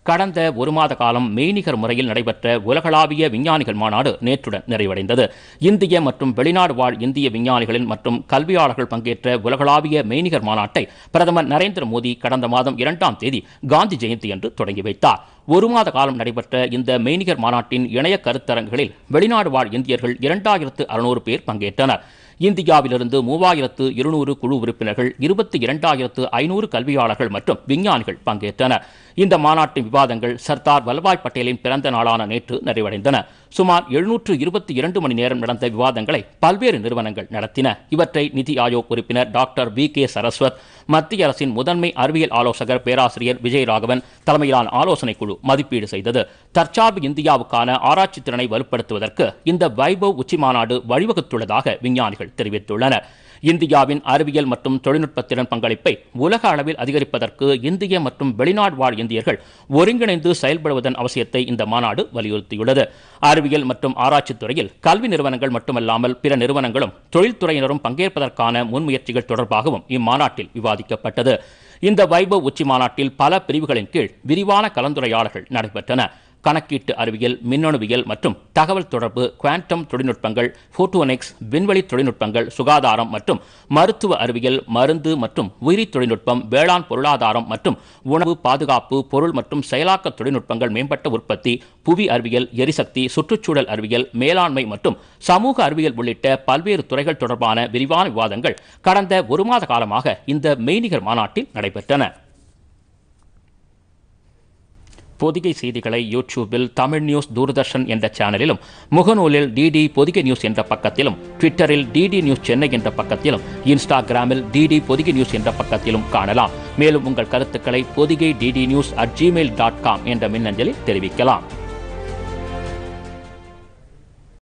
கடந்த ஒரு மாத காலம் மெய்நிகர் முறையில் நடைபெற்ற உலகளாவிய விஞ்ஞானிகள் மாநாடு நேற்றுடன் நிறைவடைந்தது இந்திய மற்றும் வெளிநாடு வாழ் இந்திய விஞ்ஞானிகளின் மற்றும் கல்வியாளர்கள் பங்கேற்ற உலகளாவிய மெய்நிகர் மாநாட்டை பிரதமர் நரேந்திர மோடி கடந்த மாதம் இரண்டாம் தேதி காந்தி ஜெயந்தி அன்று தொடங்கி வைத்தார் ஒரு மாத காலம் நடைபெற்ற இந்த மெய்நிகர் மாநாட்டின் இணைய கருத்தரங்குகளில் வெளிநாடு வாழ் இந்தியர்கள் இரண்டாயிரத்து அறுநூறு பேர் பங்கேற்றனர் இந்தியாவிலிருந்து மூவாயிரத்து இருநூறு குழு உறுப்பினர்கள் இருபத்தி இரண்டாயிரத்து ஐநூறு கல்வியாளர்கள் மற்றும் விஞ்ஞானிகள் பங்கேற்றனர் இந்த மாநாட்டின் விவாதங்கள் சர்தார் வல்லபாய் பட்டேலின் பிறந்த நாளான நேற்று நிறைவடைந்தன சுமார் எழுநூற்று இருபத்தி இரண்டு மணி நேரம் நடந்த விவாதங்களை பல்வேறு நிறுவனங்கள் நடத்தின இவற்றை நிதி ஆயோக் உறுப்பினர் டாக்டர் வி கே சரஸ்வத் மத்திய அரசின் முதன்மை அறிவியல் ஆலோசகர் பேராசிரியர் விஜயராகவன் தலைமையிலான ஆலோசனைக் குழு மதிப்பீடு செய்தது தற்சார்பு இந்தியாவுக்கான ஆராய்ச்சி திறனை வலுப்படுத்துவதற்கு இந்த வைபவ் உச்சி மாநாடு வழிவகுத்துள்ளதாக விஞ்ஞானிகள் தெரிவித்துள்ளனர் இந்தியாவின் அறிவியல் மற்றும் தொழில்நுட்பத்திறன் பங்களிப்பை உலக அளவில் அதிகரிப்பதற்கு இந்திய மற்றும் வெளிநாடு வாழ் இந்தியர்கள் ஒருங்கிணைந்து செயல்படுவதன் அவசியத்தை இந்த மாநாடு வலியுறுத்தியுள்ளது அறிவியல் மற்றும் ஆராய்ச்சித் துறையில் கல்வி நிறுவனங்கள் மட்டுமல்லாமல் பிற நிறுவனங்களும் தொழில்துறையினரும் பங்கேற்பதற்கான முன்முயற்சிகள் தொடர்பாகவும் இம்மாநாட்டில் விவாதிக்கப்பட்டது இந்த வைபவ் உச்சி மாநாட்டில் பல பிரிவுகளின் கீழ் விரிவான கலந்துரையாடல்கள் நடைபெற்றன கணக்கீட்டு அறிவியல் மின்னணுவியல் மற்றும் தகவல் தொடர்பு குவாண்டம் தொழில்நுட்பங்கள் போட்டோனிக்ஸ் விண்வெளி தொழில்நுட்பங்கள் சுகாதாரம் மற்றும் மருத்துவ அறிவியல் மருந்து மற்றும் உயிரி தொழில்நுட்பம் வேளாண் பொருளாதாரம் மற்றும் உணவு பாதுகாப்பு பொருள் மற்றும் செயலாக்க தொழில்நுட்பங்கள் மேம்பட்ட உற்பத்தி புவி அறிவியல் எரிசக்தி சுற்றுச்சூழல் அறிவியல் மேலாண்மை மற்றும் சமூக அறிவியல் உள்ளிட்ட பல்வேறு துறைகள் தொடர்பான விரிவான விவாதங்கள் கடந்த ஒரு மாத காலமாக இந்த மெய்நிகர் மாநாட்டில் நடைபெற்றன பொதிகை செய்திகளை யூடியூபில் தமிழ் நியூஸ் தூர்தர்ஷன் என்ற சேனலிலும் முகநூலில் டிடி பொதிகை நியூஸ் என்ற பக்கத்திலும் ட்விட்டரில் டிடி நியூஸ் சென்னை என்ற பக்கத்திலும் இன்ஸ்டாகிராமில் டிடி பொதிகை நியூஸ் என்ற பக்கத்திலும் காணலாம் மேலும் உங்கள் கருத்துக்களை Podhigai DD news at Gmail dot com என்ற மின்னஞ்சலில் தெரிவிக்கலாம்